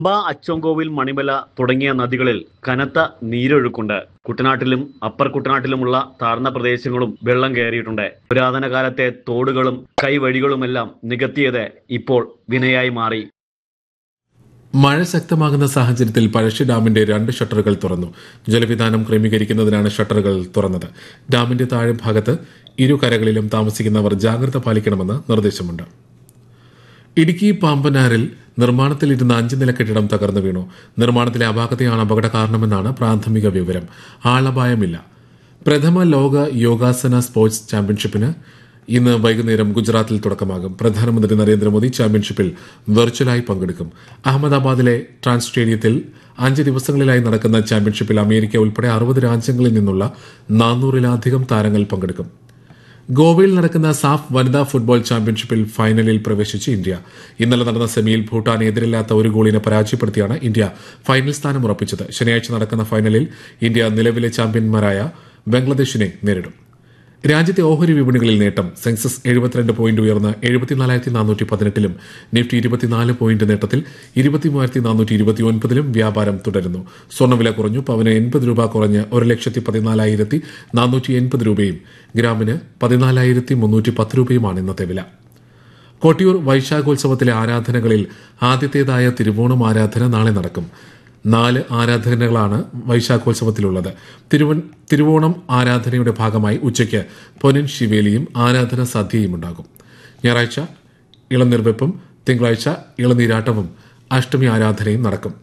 പമ്പ അച്ചൻകോവിൽ മണിമല തുടങ്ങിയ നദികളിൽ കനത്ത നീരൊഴുക്കുണ്ട് കുട്ടനാട്ടിലും അപ്പർ കുട്ടനാട്ടിലുമുള്ള താഴ്ന്ന പ്രദേശങ്ങളും വെള്ളം കയറിയിട്ടുണ്ട് പുരാതന കാലത്തെ തോടുകളും കൈവഴികളുമെല്ലാം നികത്തിയത് ഇപ്പോൾ വിനയായി മാറി മഴ ശക്തമാകുന്ന സാഹചര്യത്തിൽ പഴശ്ശി ഡാമിന്റെ രണ്ട് ഷട്ടറുകൾ തുറന്നു ജലവിധാനം ക്രമീകരിക്കുന്നതിനാണ് ഷട്ടറുകൾ തുറന്നത് ഡാമിന്റെ താഴെ ഭാഗത്ത് ഇരു കരകളിലും താമസിക്കുന്നവർ ജാഗ്രത പാലിക്കണമെന്ന് നിർദ്ദേശമുണ്ട് ഇടുക്കി പാമ്പനാറിൽ നിർമ്മാണത്തിലിരുന്ന അഞ്ച് നില കെട്ടിടം തകർന്നു വീണു നിർമ്മാണത്തിലെ അപാകതയാണ് അപകട കാരണമെന്നാണ് പ്രാഥമിക വിവരം ആളപായമില്ല പ്രഥമ ലോക യോഗാസന സ്പോർട്സ് ചാമ്പ്യൻഷിപ്പിന് ഇന്ന് വൈകുന്നേരം ഗുജറാത്തിൽ തുടക്കമാകും പ്രധാനമന്ത്രി നരേന്ദ്രമോദി ചാമ്പ്യൻഷിപ്പിൽ വെർച്വലായി പങ്കെടുക്കും അഹമ്മദാബാദിലെ ട്രാൻസ് സ്റ്റേഡിയത്തിൽ അഞ്ച് ദിവസങ്ങളിലായി നടക്കുന്ന ചാമ്പ്യൻഷിപ്പിൽ അമേരിക്ക ഉൾപ്പെടെ അറുപത് രാജ്യങ്ങളിൽ നിന്നുള്ള നാനൂറിലധികം താരങ്ങൾ പങ്കെടുക്കും ഗോവയിൽ നടക്കുന്ന സാഫ് വനിതാ ഫുട്ബോൾ ചാമ്പ്യൻഷിപ്പിൽ ഫൈനലിൽ പ്രവേശിച്ച് ഇന്ത്യ ഇന്നലെ നടന്ന സെമിയിൽ ഭൂട്ടാൻ എതിരില്ലാത്ത ഒരു ഗോളിനെ പരാജയപ്പെടുത്തിയാണ് ഇന്ത്യ ഫൈനൽ സ്ഥാനം ഉറപ്പിച്ചത് ശനിയാഴ്ച നടക്കുന്ന ഫൈനലിൽ ഇന്ത്യ നിലവിലെ ചാമ്പ്യന്മാരായ ബംഗ്ലാദേശിനെ നേരിടും രാജ്യത്തെ ഓഹരി വിപണികളിൽ നേട്ടം സെൻസസ് എഴുപത്തിരണ്ട് പോയിന്റ് ഉയർന്ന് എഴുപത്തിനാലായിരത്തി നാനൂറ്റി പതിനെട്ടിലും നിഫ്റ്റി ഇരുപത്തിനാല് പോയിന്റ് നേട്ടത്തിൽ ഇരുപത്തിമൂവായിരത്തി നാനൂറ്റി ഇരുപത്തിയൊൻപതിലും വ്യാപാരം തുടരുന്നു സ്വർണ്ണവില കുറഞ്ഞു പവന് എൺപത് രൂപ കുറഞ്ഞ് ഒരു ലക്ഷത്തി പതിനാലായിരത്തി നാനൂറ്റി എൺപത് രൂപയും ഗ്രാമിന് പതിനാലായിരത്തി മുന്നൂറ്റി പത്ത് രൂപയുമാണ് ഇന്നത്തെ വില കൊട്ടിയൂർ വൈശാഖോത്സവത്തിലെ ആരാധനകളിൽ ആദ്യത്തേതായ തിരുവോണം ആരാധന നാളെ നടക്കും നാല് ആരാധനകളാണ് വൈശാഖോത്സവത്തിലുള്ളത് തിരുവൻ തിരുവോണം ആരാധനയുടെ ഭാഗമായി ഉച്ചയ്ക്ക് പൊന്നിൻ ശിവേലിയും ആരാധന സദ്യയും ഉണ്ടാകും ഞായറാഴ്ച ഇളനീർവെപ്പും തിങ്കളാഴ്ച ഇളനീരാട്ടവും അഷ്ടമി ആരാധനയും നടക്കും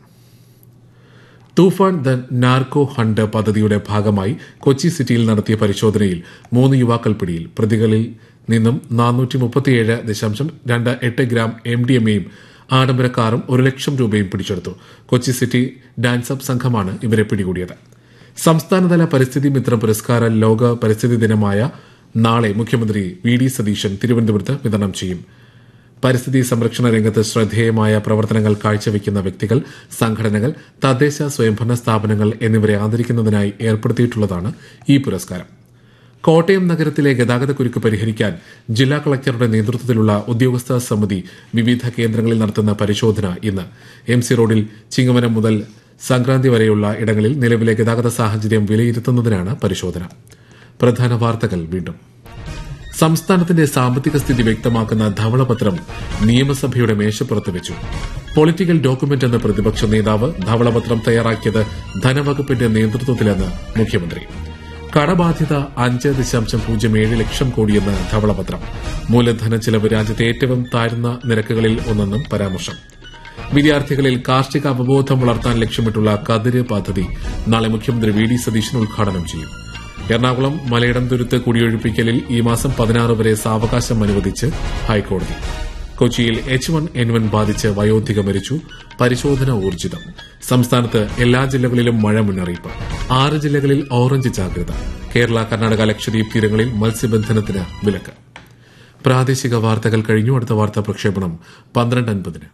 തൂഫാൻ ദ നാർക്കോ ഹണ്ട് പദ്ധതിയുടെ ഭാഗമായി കൊച്ചി സിറ്റിയിൽ നടത്തിയ പരിശോധനയിൽ മൂന്ന് യുവാക്കൾ പിടിയിൽ പ്രതികളിൽ നിന്നും നാനൂറ്റി മുപ്പത്തിയേഴ് ദശാംശം രണ്ട് എട്ട് ഗ്രാം എം ഡി എം എയും ആഡംബര കാറും ഒരു ലക്ഷം രൂപയും പിടിച്ചെടുത്തു കൊച്ചി സിറ്റി ഡാൻസ് അപ്പ് സംഘമാണ് ഇവരെ പിടികൂടിയത് സംസ്ഥാനതല പരിസ്ഥിതി മിത്ര പുരസ്കാര ലോക പരിസ്ഥിതി ദിനമായ നാളെ മുഖ്യമന്ത്രി വി ഡി സതീശൻ തിരുവനന്തപുരത്ത് വിതരണം ചെയ്യും പരിസ്ഥിതി സംരക്ഷണ രംഗത്ത് ശ്രദ്ധേയമായ പ്രവർത്തനങ്ങൾ കാഴ്ചവെക്കുന്ന വ്യക്തികൾ സംഘടനകൾ തദ്ദേശ സ്വയംഭരണ സ്ഥാപനങ്ങൾ എന്നിവരെ ആദരിക്കുന്നതിനായി ഏർപ്പെടുത്തിയിട്ടുള്ളതാണ് ഈ പുരസ്കാരം കോട്ടയം നഗരത്തിലെ ഗതാഗതക്കുരുക്ക് പരിഹരിക്കാൻ ജില്ലാ കളക്ടറുടെ നേതൃത്വത്തിലുള്ള ഉദ്യോഗസ്ഥ സമിതി വിവിധ കേന്ദ്രങ്ങളിൽ നടത്തുന്ന പരിശോധന ഇന്ന് എം സി റോഡിൽ ചിങ്ങവനം മുതൽ സംക്രാന്തി വരെയുള്ള ഇടങ്ങളിൽ നിലവിലെ ഗതാഗത സാഹചര്യം വിലയിരുത്തുന്നതിനാണ് പരിശോധന പ്രധാന വാർത്തകൾ വീണ്ടും സംസ്ഥാനത്തിന്റെ സാമ്പത്തിക സ്ഥിതി വ്യക്തമാക്കുന്ന ധവളപത്രം നിയമസഭയുടെ മേശപ്പുറത്ത് വെച്ചു പൊളിറ്റിക്കൽ ഡോക്യുമെന്റ് എന്ന പ്രതിപക്ഷ നേതാവ് ധവളപത്രം തയ്യാറാക്കിയത് ധനവകുപ്പിന്റെ നേതൃത്വത്തിലെന്ന് മുഖ്യമന്ത്രി കടബാധ്യത അഞ്ച് ദശാംശം പൂജ്യം ഏഴ് ലക്ഷം കോടിയെന്ന് ധവളപത്രം മൂലധന ചെലവ് രാജ്യത്തെ ഏറ്റവും താഴ്ന്ന നിരക്കുകളിൽ ഒന്നെന്നും പരാമർശം വിദ്യാർത്ഥികളിൽ കാർഷിക അവബോധം വളർത്താൻ ലക്ഷ്യമിട്ടുള്ള കതിര് പദ്ധതി നാളെ മുഖ്യമന്ത്രി വി ഡി സതീശൻ ഉദ്ഘാടനം ചെയ്യും എറണാകുളം മലയിടം തുരുത്ത് കുടിയൊഴിപ്പിക്കലിൽ ഈ മാസം പതിനാറ് വരെ സാവകാശം അനുവദിച്ച് ഹൈക്കോടതി കൊച്ചിയിൽ എച്ച് വൺ എൻ വൺ ബാധിച്ച് വയോധിക മരിച്ചു പരിശോധന ഊർജിതം സംസ്ഥാനത്ത് എല്ലാ ജില്ലകളിലും മഴ മുന്നറിയിപ്പ് ആറ് ജില്ലകളിൽ ഓറഞ്ച് ജാഗ്രത കേരള കർണാടക ലക്ഷദ്വീപ് തീരങ്ങളിൽ മത്സ്യബന്ധനത്തിന് വിലക്ക് പ്രാദേശിക വാർത്തകൾ കഴിഞ്ഞു അടുത്ത വാർത്താ പ്രക്ഷേപണം പന്ത്രണ്ട് അൻപതിന്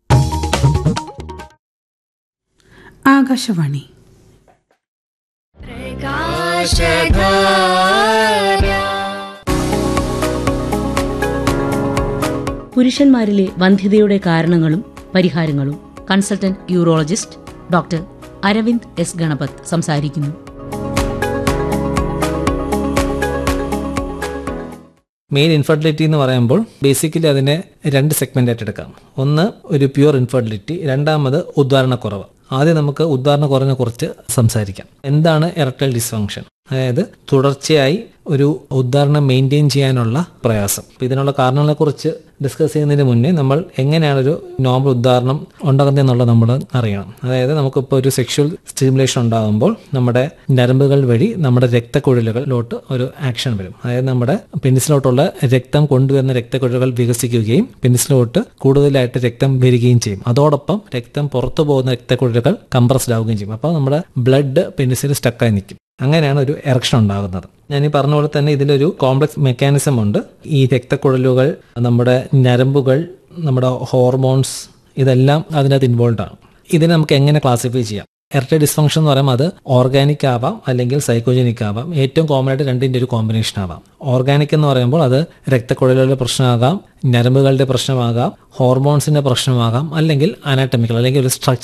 ആകാശവാണി പുരുഷന്മാരിലെ വന്ധ്യതയുടെ കാരണങ്ങളും പരിഹാരങ്ങളും consultant urologist doctor Aravind S Ganapath സംസാരിക്കുന്നു മെയിൻ ഇൻഫെർട്ടിലിറ്റി എന്ന് പറയുമ്പോൾ ബേസിക്കലി അതിനെ രണ്ട് സെഗ്മെന്റ് ആയിട്ട് എടുക്കാം ഒന്ന് ഒരു പ്യുവർ ഇൻഫെർട്ടിലിറ്റി രണ്ടാമത് ഉദ്ധാരണക്കുറവ് ആദ്യം നമുക്ക് ഉദ്ധാരണക്കുറവിനെ കുറിച്ച് സംസാരിക്കാം എന്താണ് എറക്ടൽ ഡിസ്ഫങ്ഷൻ അതായത് തുടർച്ചയായി ഒരു ഉദ്ധാരണം മെയിൻറ്റെയിൻ ചെയ്യാനുള്ള പ്രയാസം അപ്പോൾ ഇതിനുള്ള കാരണങ്ങളെ കുറിച്ച് ഡിസ്കസ് ചെയ്യുന്നതിന് മുന്നേ നമ്മൾ എങ്ങനെയാണ് ഒരു നോർമൽ ഉദ്ധാരണം ഉണ്ടാകുന്നത് എന്നുള്ളത് നമ്മൾ അറിയണം അതായത് നമുക്കിപ്പോൾ ഒരു സെക്ഷൽ സ്റ്റിമുലേഷൻ ഉണ്ടാകുമ്പോൾ നമ്മുടെ ഞരമ്പുകൾ വഴി നമ്മുടെ രക്തക്കുഴലുകളിലോട്ട് ഒരു ആക്ഷൻ വരും അതായത് നമ്മുടെ പെനിസിലോട്ടുള്ള രക്തം കൊണ്ടുവരുന്ന രക്തക്കുഴലുകൾ വികസിക്കുകയും പെനിസിലോട്ട് കൂടുതലായിട്ട് രക്തം വരികയും ചെയ്യും അതോടൊപ്പം രക്തം പുറത്തു പോകുന്ന രക്തക്കുഴലുകൾ കംപ്രസ്ഡ് ആവുകയും ചെയ്യും അപ്പോൾ നമ്മുടെ ബ്ലഡ് പെനിസിൽ സ്റ്റക്കായി നിൽക്കും അങ്ങനെയാണ് ഒരു എറക്ഷൻ ഉണ്ടാകുന്നത് ഞാൻ ഈ പറഞ്ഞ പോലെ തന്നെ ഇതിലൊരു കോംപ്ലക്സ് മെക്കാനിസം ഉണ്ട് ഈ രക്തക്കുഴലുകൾ നമ്മുടെ ഞരമ്പുകൾ നമ്മുടെ ഹോർമോൺസ് ഇതെല്ലാം അതിനകത്ത് ഇൻവോൾവ് ആണ് ഇതിനെ നമുക്ക് എങ്ങനെ ക്ലാസിഫൈ ചെയ്യാം എർട്ടൈ ഡിസ്ഫങ്ഷൻ എന്ന് പറയുമ്പോൾ അത് ഓർഗാനിക് ആവാം അല്ലെങ്കിൽ സൈക്കോജനിക് ആവാം ഏറ്റവും കോമൺ ആയിട്ട് രണ്ടിൻ്റെ ഒരു കോമ്പിനേഷൻ ആവാം ഓർഗാനിക് എന്ന് പറയുമ്പോൾ അത് രക്തക്കുഴലുകളുടെ പ്രശ്നമാകാം ഞരമ്പുകളുടെ പ്രശ്നമാകാം ഹോർമോൺസിന്റെ പ്രശ്നമാകാം അല്ലെങ്കിൽ അനാറ്റമിക്കൽ അല്ലെങ്കിൽ ഒരു സ്ട്രക്ചർ